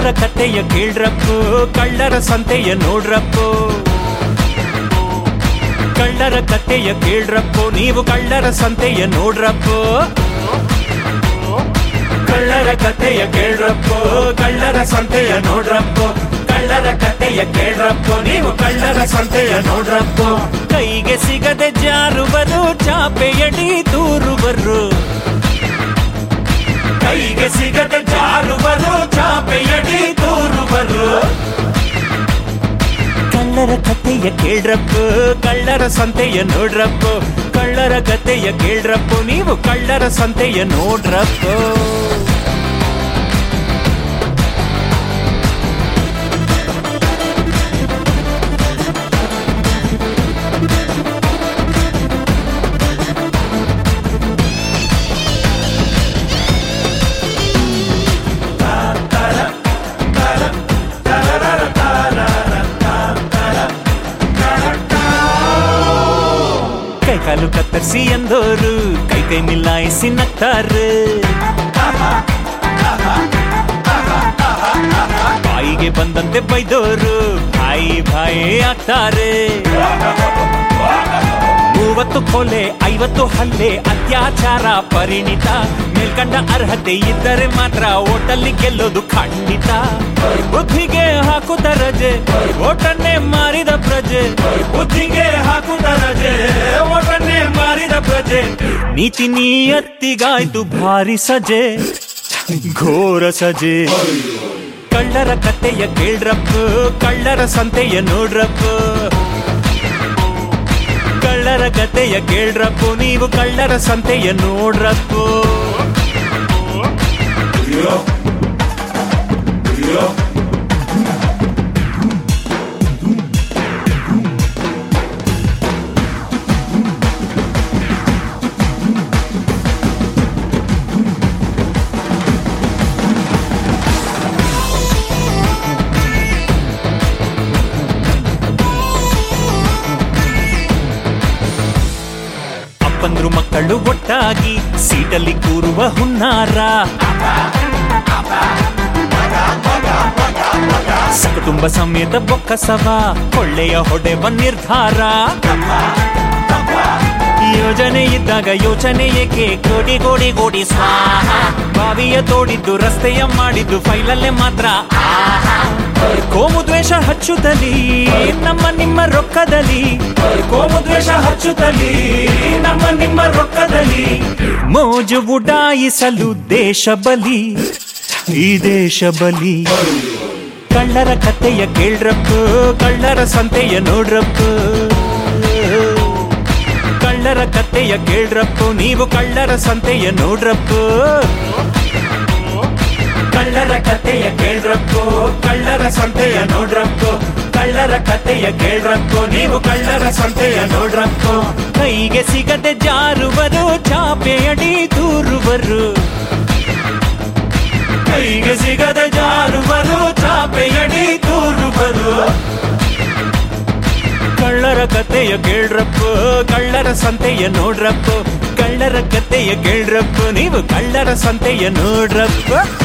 ಕಳ್ಳರ ಕಥೆಯ ಕೇಳ್ರಪ್ಪು ಕಳ್ಳರ ಸಂತೆಯ ನೋಡ್ರಪ್ಪು ಕಳ್ಳರ ಕಥೆಯ ಕೇಳ್ರಪ್ಪು ನೀವು ಕಳ್ಳರ ಸಂತೆಯ ನೋಡ್ರಪ್ಪು ಕಳ್ಳರ ಕಥೆಯ ಕೇಳ್ರಪ್ಪು ಕಳ್ಳರ ಸಂತೆಯ ನೋಡ್ರಪ್ಪು ಕಳ್ಳರ ಕಥೆಯ ಕೇಳ್ರಪ್ಪು ನೀವು ಕಳ್ಳರ ಸಂತೆಯ ನೋಡ್ರಪ್ಪು ಕೈಗೆ ಸಿಗದೆ ಜಾರುವರು ಚಾಪೆಯಡಿ ದೂರುವರು ಕೈಗೆ ಸಿಗದೆ ಜಾರುವರು ಚಾಪೆಯಡಿ ದೂರುವರು ಕಳ್ಳರ ಕಥೆಯ ಕೇಳ್ರಪ್ಪು ಕಳ್ಳರ ಸಂತೆಯ ನೋಡ್ರಪ್ಪು ಕಳ್ಳರ ಕಥೆಯ ಕೇಳ್ರಪ್ಪು ನೀವು ಕಳ್ಳರ ಸಂತೆಯ ನೋಡ್ರಪ್ಪು ಕೈ ಕಾಲು ಕತ್ತರಿಸಿ ಎಂದೋರು ಕೈ ಕೈ ಮಿಲಾಯಿಸಿ ನಗ್ತಾರೆ ಬಾಯಿಗೆ ಬಂದಂತೆ ಬೈದೋರು ಭಾಯಿ ಭಾಯಿ ಆಗ್ತಾರೆ ಮೂವತ್ತು ಕೊಲೆ ಐವತ್ತು ಹಲ್ಲೆ ಅತ್ಯಾಚಾರ ಪರಿಣಿತ ಮೇಲ್ಕಂಡ ಅರ್ಹತೆ ಇದ್ದರೆ ಮಾತ್ರ ಓಟಲ್ಲಿ ಗೆಲ್ಲೋದು ಖಂಡಿತ ಬುದ್ಧಿಗೆ ಹಾಕುತ್ತ ರಜೆ ಓಟನ್ನೇ ಮಾರಿದ ಪ್ರಜೆ ಬುದ್ಧಿಗೆ ಹಾಕುತ್ತ ರಜೆ ಓಟನ್ನೇ ಮಾರಿದ ಪ್ರಜೆ ನೀತಿ ನೀಯತ್ತಿಗಾಯ್ತು ಭಾರಿ ಸಜೆ ಘೋರ ಸಜೆ ಕಳ್ಳರ ಕಥೆಯ ಕೇಳ್ರಪ್ಪು ಕಳ್ಳರ ಸಂತೆಯ ನೋಡ್ರಪ್ಪು ಕಳ್ಳರ ಕಥೆಯ ಕೇಳ್ರಪ್ಪು ನೀವು ಕಳ್ಳರ ಸಂತೆಯ ನೋಡ್ರಪ್ಪು ಅಪ್ಪಂದ್ರು ಮಕ್ಕಳು ಒಟ್ಟಾಗಿ ಸೀಟಲ್ಲಿ ಕೂರುವ ಹುನ್ನಾರ ಸಕುಟುಂಬ ಸಮೇತ ಬೊಕ್ಕಸವ ಕೊಳ್ಳೆಯ ಹೊಡೆವ ನಿರ್ಧಾರ ಯೋಜನೆ ಇದ್ದಾಗ ಯೋಚನೆ ಏಕೆ ಕೋಡಿ ಗೋಡಿ ಗೋಡಿ ಸ್ವಾಹ ಬಾವಿಯ ತೋಡಿದ್ದು ರಸ್ತೆಯ ಮಾಡಿದ್ದು ಫೈಲಲ್ಲೇ ಮಾತ್ರ ಆಹಾ. ಕೋಮು ದ್ವೇಷ ಹಚ್ಚುತ್ತಲಿ ನಮ್ಮ ನಿಮ್ಮ ರೊಕ್ಕದಲ್ಲಿ ಕೋಮು ದ್ವೇಷ ಹಚ್ಚುತ್ತಲಿ ನಮ್ಮ ನಿಮ್ಮ ರೊಕ್ಕದಲ್ಲಿ ಮೋಜು ಉಡಾಯಿಸಲು ದೇಶ ಬಲಿ ಈ ದೇಶ ಬಲಿ ಕಳ್ಳರ ಕಥೆಯ ಕೇಳ್ರಪ್ಪು ಕಳ್ಳರ ಸಂತೆಯ ನೋಡ್ರಪ್ಪು ಕಳ್ಳರ ಕಥೆಯ ಕೇಳ್ರಪ್ಪು ನೀವು ಕಳ್ಳರ ಸಂತೆಯ ನೋಡ್ರಪ್ಪು ಕಳ್ಳರ ಕಥೆಯ ಕೇಳ್ರಪ್ಪು ಕಳ್ಳರ ಸಂತೆಯ ನೋಡ್ರಪ್ಪು ಕಳ್ಳರ ಕಥೆಯ ಕೇಳ್ರಪ್ಪು ನೀವು ಕಳ್ಳರ ಸಂತೆಯ ನೋಡ್ರಪ್ಪು ಕೈಗೆ ಸಿಗದೆ ಜಾರುವರು ಚಾಪೆಯಡಿ ದೂರುವರು ಕೈಗೆ ಸಿಗದೆ ಜಾರುವರು ಚಾಪೆಯಡಿ ದೂರುವರು ಕಳ್ಳರ ಕಥೆಯ ಕೇಳ್ರಪ್ಪು ಕಳ್ಳರ ಸಂತೆಯ ನೋಡ್ರಪ್ಪು ಕಳ್ಳರ ಕಥೆಯ ಕೇಳ್ರಪ್ಪು ನೀವು ಕಳ್ಳರ ಸಂತೆಯ ನೋಡ್ರಪ್ಪು